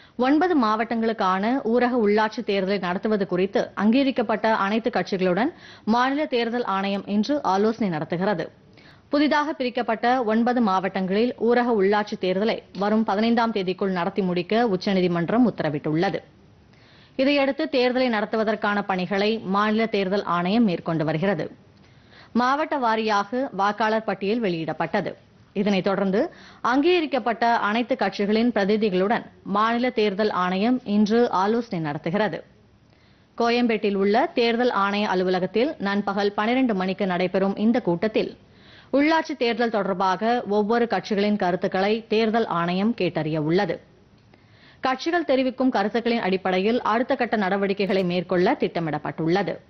ஒன்பது மாவட்டங்களுக்கான ஊரக உள்ளாட்சி தேர்தலை நடத்துவது குறித்து அங்கீகரிக்கப்பட்ட அனைத்து கட்சிகளுடன் மாநில தேர்தல் ஆணையம் இன்று ஆலோசனை நடத்துகிறது புதிதாக பிரிக்கப்பட்ட ஒன்பது மாவட்டங்களில் ஊரக உள்ளாட்சி தேர்தலை வரும் பதினைந்தாம் தேதிக்குள் நடத்தி முடிக்க உச்சநீதிமன்றம் உத்தரவிட்டுள்ளது இதையடுத்து தேர்தலை நடத்துவதற்கான பணிகளை மாநில தேர்தல் ஆணையம் மேற்கொண்டு வருகிறது மாவட்ட வாரியாக வாக்காளர் பட்டியல் வெளியிடப்பட்டது இதனைத் தொடர்ந்து அங்கீகரிக்கப்பட்ட அனைத்து கட்சிகளின் பிரதிநிதிகளுடன் மாநில தேர்தல் ஆணையம் இன்று ஆலோசனை நடத்துகிறது கோயம்பேட்டில் உள்ள தேர்தல் ஆணைய அலுவலகத்தில் நண்பகல் 12 மணிக்கு நடைபெறும் இந்த கூட்டத்தில் உள்ளாட்சி தேர்தல் தொடர்பாக ஒவ்வொரு கட்சிகளின் கருத்துக்களை தேர்தல் ஆணையம் கேட்டறிய உள்ளது கட்சிகள் தெரிவிக்கும் கருத்துக்களின் அடிப்படையில் அடுத்த கட்ட நடவடிக்கைகளை மேற்கொள்ள திட்டமிடப்பட்டுள்ளது